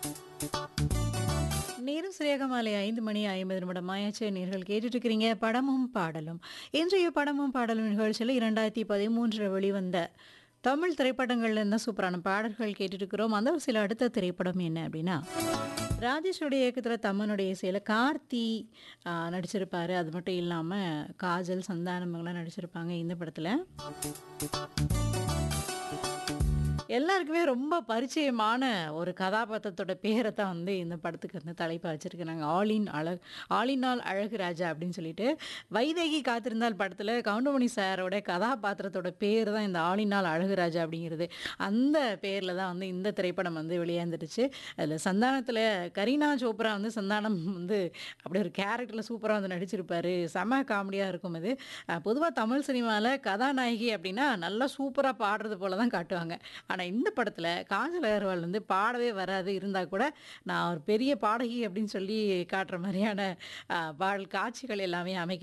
நேரம் சரியாக மாலை ஐந்து மணி ஐம்பது நிமிடம் ஆயாச்சு நேர்கள் கேட்டுட்டு இருக்கிறீங்க படமும் பாடலும் இன்றைய படமும் பாடலும் நிகழ்ச்சியில் இரண்டாயிரத்தி பதிமூன்றில் வெளிவந்த தமிழ் திரைப்படங்கள்ல இருந்தால் சூப்பரான பாடல்கள் கேட்டுட்டு இருக்கிறோம் அந்த ஒரு சில அடுத்த திரைப்படம் என்ன அப்படின்னா ராஜேஷோடைய இயக்கத்தில் தம்மனுடைய இசையில் கார்த்தி ஆ, நடிச்சிருப்பாரு அது மட்டும் இல்லாமல் காஜல் சந்தானம் இவங்கெல்லாம் நடிச்சிருப்பாங்க இந்த படத்தில் எல்லாருக்குமே ரொம்ப பரிச்சயமான ஒரு கதாபாத்திரத்தோட பேரை தான் வந்து இந்த படத்துக்கு வந்து தலைப்பாக வச்சுருக்கிறாங்க ஆலின் அழகு ஆலினால் அழகு ராஜா அப்படின்னு சொல்லிட்டு வைதேகி காத்திருந்தால் படத்தில் கவுண்டமணி சாரோட கதாபாத்திரத்தோட பேர் தான் இந்த ஆலினால் அழகு ராஜா அப்படிங்கிறது அந்த பேரில் தான் வந்து இந்த திரைப்படம் வந்து வெளியாந்துடுச்சு அதில் சந்தானத்தில் கரீனா சோப்ரா வந்து சந்தானம் வந்து அப்படி ஒரு கேரக்டரில் சூப்பராக வந்து நடிச்சிருப்பாரு செம காமெடியாக இருக்கும் இது பொதுவாக தமிழ் சினிமாவில் கதாநாயகி அப்படின்னா நல்லா சூப்பராக பாடுறது போல தான் காட்டுவாங்க ஆனால் இந்த படத்தில் காஜல் அகர்வால் வந்து பாடவே வராது இருந்தால் கூட நான் ஒரு பெரிய பாடகி அப்படின்னு சொல்லி காட்டுற மாதிரியான ஆ, பாடல் காட்சிகள் எல்லாமே அமைக்க